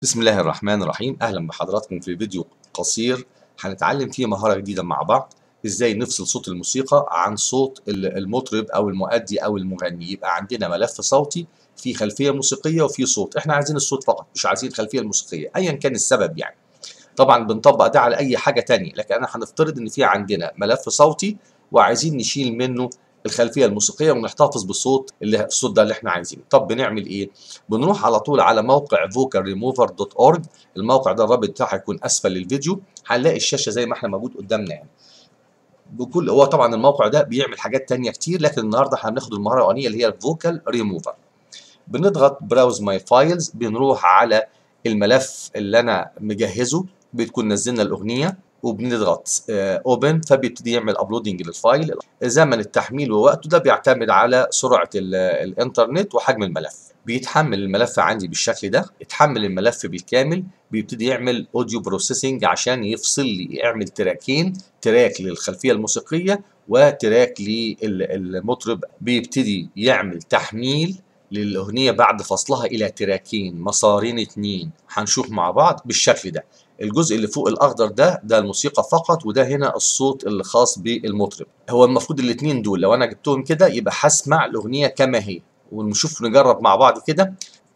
بسم الله الرحمن الرحيم اهلا بحضراتكم في فيديو قصير هنتعلم فيه مهارة جديدة مع بعض ازاي نفصل صوت الموسيقى عن صوت المطرب او المؤدي او المغني يبقى عندنا ملف صوتي في خلفية موسيقية وفي صوت احنا عايزين الصوت فقط مش عايزين الخلفية الموسيقية ايا كان السبب يعني طبعا بنطبق ده على اي حاجة تانية لكن انا هنفترض ان في عندنا ملف صوتي وعايزين نشيل منه الخلفيه الموسيقيه ونحتفظ بالصوت اللي الصوت ده اللي احنا عايزينه طب بنعمل ايه بنروح على طول على موقع vocalremover.org الموقع ده الرابط بتاعه هيكون اسفل الفيديو هنلاقي الشاشه زي ما احنا موجود قدامنا يعني بكل هو طبعا الموقع ده بيعمل حاجات تانية كتير لكن النهارده هناخد المهاره الاولانيه اللي هي الفوكال ريموفر بنضغط براوز ماي فايلز بنروح على الملف اللي انا مجهزه بتكون نزلنا الاغنيه وبنضغط اوبن فبيبتدي يعمل ابلودنج للفايل زمن التحميل ووقته ده بيعتمد على سرعه الانترنت وحجم الملف بيتحمل الملف عندي بالشكل ده اتحمل الملف بالكامل بيبتدي يعمل اوديو بروسيسنج عشان يفصل لي يعمل تراكين تراك للخلفيه الموسيقيه وتراك للمطرب بيبتدي يعمل تحميل للاغنيه بعد فصلها الى تراكين مسارين اتنين هنشوف مع بعض بالشكل ده الجزء اللي فوق الاخضر ده ده الموسيقى فقط وده هنا الصوت اللي خاص بالمطرب هو المفروض الاثنين دول لو انا جبتهم كده يبقى هسمع الاغنيه كما هي ونشوف نجرب مع بعض كده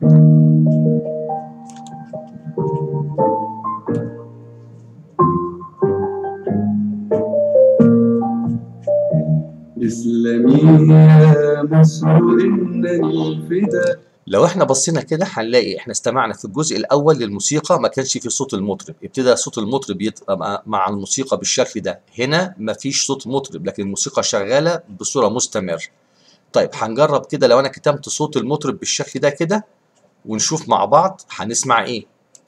اسلمي يا مصر انني فدا لو احنا بصينا كده هنلاقي احنا استمعنا في الجزء الاول للموسيقى ما كانش في صوت المطرب ابتدى صوت المطرب يبقى مع الموسيقى بالشكل ده هنا ما فيش صوت مطرب لكن الموسيقى شغاله بصوره مستمره طيب هنجرب كده لو انا كتمت صوت المطرب بالشكل ده كده ونشوف مع بعض هنسمع ايه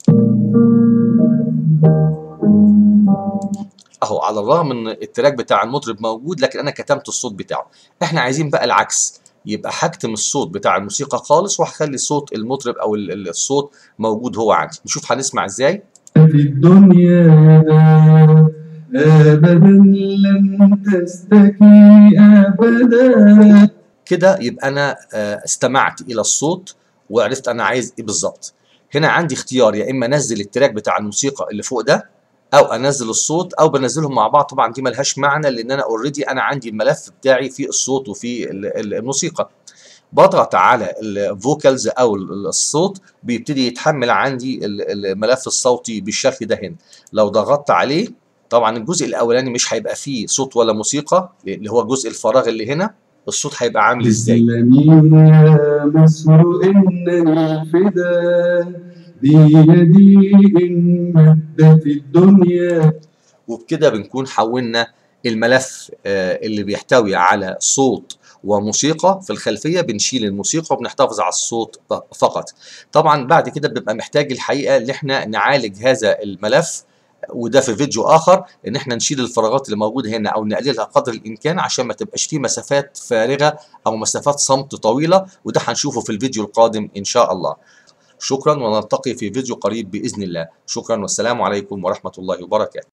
اهو على الرغم ان التراك بتاع المطرب موجود لكن انا كتمت الصوت بتاعه احنا عايزين بقى العكس يبقى هكتم الصوت بتاع الموسيقى خالص وهخلي صوت المطرب او الصوت موجود هو عندي نشوف هنسمع ازاي في الدنيا ابدا لن تستكي ابدا كده يبقى انا استمعت الى الصوت وعرفت انا عايز ايه بالظبط هنا عندي اختيار يا اما انزل التراك بتاع الموسيقى اللي فوق ده او انزل الصوت او بنزلهم مع بعض طبعا دي ملهاش معنى لان انا اوريدي انا عندي الملف بتاعي في الصوت وفي الموسيقى بضغط على الفوكالز او الصوت بيبتدي يتحمل عندي الملف الصوتي بالشكل ده هنا لو ضغطت عليه طبعا الجزء الاولاني مش هيبقى فيه صوت ولا موسيقى اللي هو جزء الفراغ اللي هنا الصوت هيبقى عامل ازاي اسلمي يا مصر انني فدا بيدي إن مدت الدنيا وبكده بنكون حولنا الملف اللي بيحتوي على صوت وموسيقى في الخلفيه بنشيل الموسيقى وبنحتفظ على الصوت فقط طبعا بعد كده بنبقى محتاج الحقيقه ان احنا نعالج هذا الملف وده في فيديو اخر ان احنا نشيل الفراغات اللي موجوده هنا او نقللها قدر الامكان عشان ما تبقاش فيه مسافات فارغه او مسافات صمت طويله وده هنشوفه في الفيديو القادم ان شاء الله شكرا ونلتقي في فيديو قريب بإذن الله شكرا والسلام عليكم ورحمة الله وبركاته